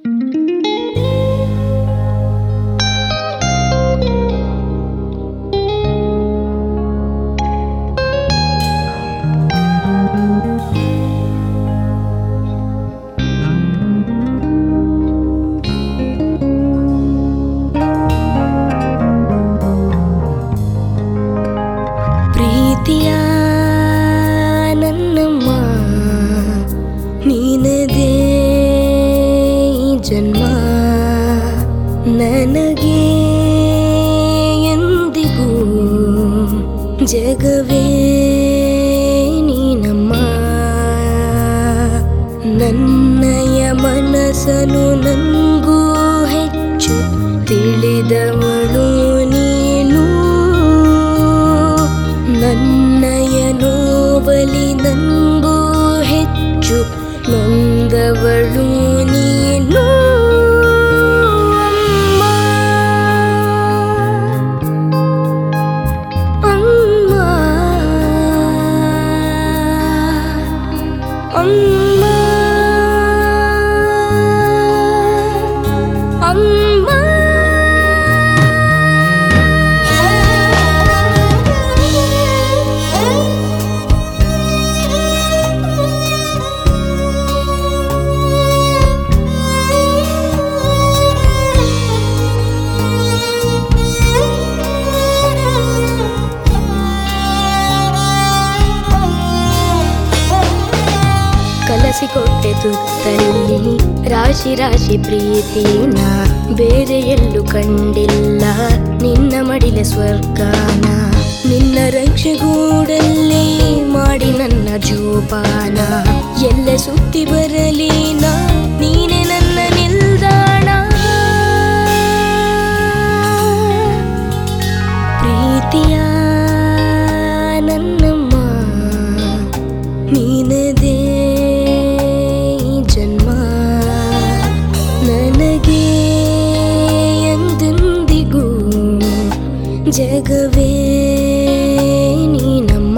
ಪ್ರೀತಿಯ ನನ್ನಮ್ಮ ನೀನದೇ ಈ ಜನ್ಮ ನನಗೆ ಎಂದಿಗೂ ಜಗವೇ ನೀನಮ್ಮ ನನ್ನಯ ಮನಸ್ಸನು ನಂಗೂ ಹೆಚ್ಚು ತಿಳಿದವಳು ನೀನು ನನ್ನಯ ನೋವಲಿ ನಂಗೂ ಹೆಚ್ಚು ನೊಂದವಳು ನೀನು ಅಮ್ಮ ಅಮ್ಮ ಅಮ್ಮ ಕಲಸಿಕೊಟ್ಟೆ ತುತ್ತಲ್ಲಿ ರಾಶಿ ರಾಶಿ ಪ್ರೀತಿನ ಬೇರೆ ಎಲ್ಲೂ ಕಂಡಿಲ್ಲ ನಿನ್ನ ಮಡಿಲ ಸ್ವರ್ಗಾನ ನಿನ್ನ ರಕ್ಷೆಗೂಡಲ್ಲಿ ಮಾಡಿ ನನ್ನ ಜೋಪಾನ ಎಲ್ಲ ಸುತ್ತಿ ಬರಲಿ ನಾ ನೀನೆ ನನ್ನ ನಿಲ್ದಾಣ ಪ್ರೀತಿಯ ನನ್ನಮ್ಮ ನೀನದೇ ಈ ಜನ್ಮ ನನಗೆ ಎಂದೆಂದಿಗೂ ಜಗವೇ ನೀನಮ್ಮ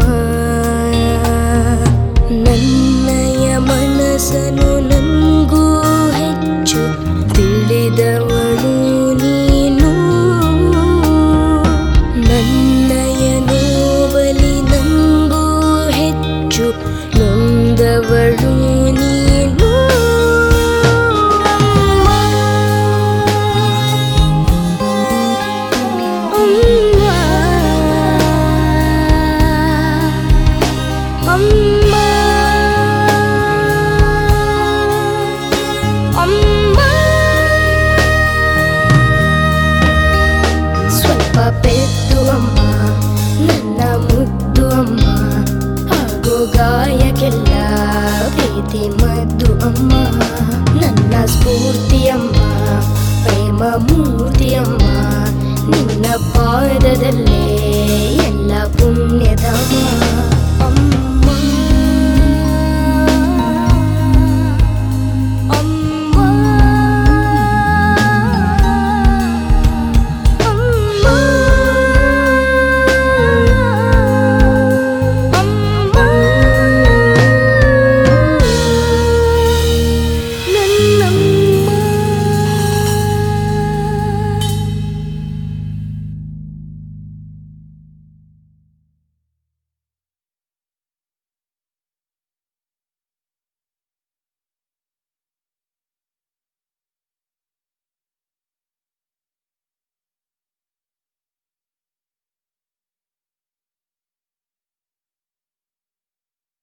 ನನ್ನಯ ಮನಸ್ಸನು ನಂಗೂ ಹೆಚ್ಚು ತಿಳಿದವಳು ನೀನು ನನ್ನಯ ನೋವಲಿ ನಂಗೂ ಹೆಚ್ಚು ನೊಂದವಳು ನೀನು ಅಮ್ಮ ಅಮ್ಮ ಸ್ವಲ್ಪ ಪೆದ್ದು ಅಮ್ಮ ನನ್ನ ಮುದ್ದು ಅಮ್ಮ ಆಗೋ ಗಾಯಕ್ಕೆಲ್ಲ ಪ್ರೀತಿ ಮದ್ದು ಅಮ್ಮ ನನ್ನ ಸ್ಫೂರ್ತಿ ಅಮ್ಮ ಪ್ರೇಮ ಮೂರ್ತಿ ಅಮ್ಮ ನಿನ್ನ ಪಾದದಲ್ಲೇ